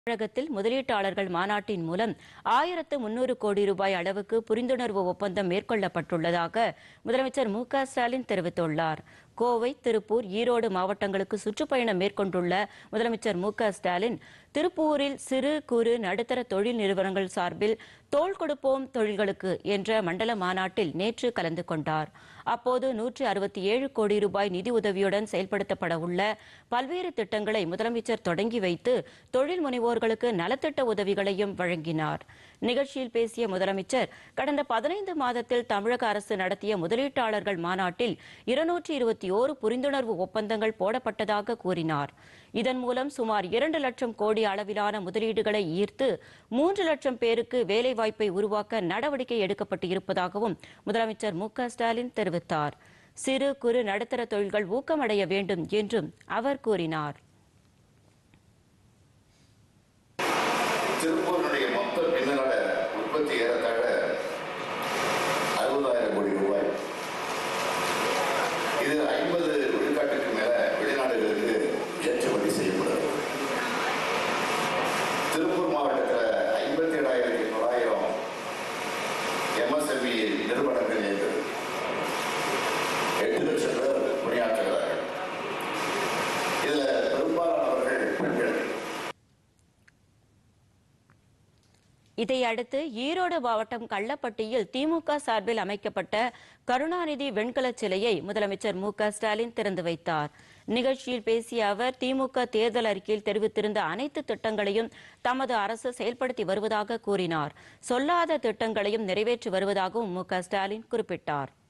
தமிழகத்தில் முதலீட்டாளர்கள் மாநாட்டின் மூலம் ஆயிரத்து முன்னூறு கோடி ரூபாய் அளவுக்கு புரிந்துணர்வு ஒப்பந்தம் மேற்கொள்ளப்பட்டுள்ளதாக முதலமைச்சர் மு க ஸ்டாலின் தெரிவித்துள்ளார் கோவை திருப்பூர் ஈரோடு மாவட்டங்களுக்கு சுற்றுப்பயணம் மேற்கொண்டுள்ள முதலமைச்சர் மு க ஸ்டாலின் திருப்பூரில் சிறு குறு நடுத்தர தொழில் நிறுவனங்கள் சார்பில் தோள் கொடுப்போம் தொழில்களுக்கு என்ற மண்டல மாநாட்டில் நேற்று கலந்து கொண்டார் அப்போது நூற்று அறுபத்தி ஏழு கோடி ரூபாய் நிதி உதவியுடன் செயல்படுத்தப்பட உள்ள பல்வேறு திட்டங்களை முதலமைச்சர் தொடங்கி வைத்து தொழில் முனைவோர்களுக்கு நலத்திட்ட உதவிகளையும் வழங்கினார் நிகழ்ச்சியில் பேசிய முதலமைச்சர் கடந்த பதினைந்து மாதத்தில் தமிழக அரசு நடத்திய முதலீட்டாளர்கள் மாநாட்டில் இருநூற்றி இருபத்தி ஓரு புரிந்துணர்வு ஒப்பந்தங்கள் போடப்பட்டதாக கூறினார் இதன் மூலம் சுமார் இரண்டு லட்சம் கோடி அளவிலான முதலீடுகளை ஈர்த்து மூன்று லட்சம் பேருக்கு வேலைவாய்ப்பை உருவாக்க நடவடிக்கை எடுக்கப்பட்டு இருப்பதாகவும் முதலமைச்சர் மு க ஸ்டாலின் தெரிவித்தார் சிறு குறு நடுத்தர தொழில்கள் ஊக்கமடைய வேண்டும் என்றும் அவர் கூறினார் திருப்பூரினுடைய மொத்த பின்னலாட உற்பத்தி ஏறத்தாழ அறுபதாயிரம் கோடி ரூபாய் இது ஐம்பது விழுக்காட்டுக்கு மேல வெளிநாடுகளுக்கு ஏற்றுமதி செய்யப்படுது திருப்பூர் மாவட்டத்தில் ஐம்பத்தி ஏழாயிரத்தி தொள்ளாயிரம் எம்எஸ்எம்இ நிறுவனங்கள் இயங்குது எட்டு லட்சம் பேர் பணியாற்றுகிறார்கள் இதுல பெரும்பாலானவர்கள் பெண்கள் இதையடுத்து ஈரோடு மாவட்டம் கள்ளப்பட்டியில் திமுக சார்பில் அமைக்கப்பட்ட கருணாநிதி வெண்கலச் சிலையை முதலமைச்சர் மு க ஸ்டாலின் திறந்து வைத்தார் நிகழ்ச்சியில் பேசிய அவர் திமுக தேர்தல் அறிக்கையில் தெரிவித்திருந்த அனைத்து திட்டங்களையும் தமது அரசு செயல்படுத்தி வருவதாக கூறினார் சொல்லாத திட்டங்களையும் நிறைவேற்றி வருவதாகவும் மு க ஸ்டாலின் குறிப்பிட்டார்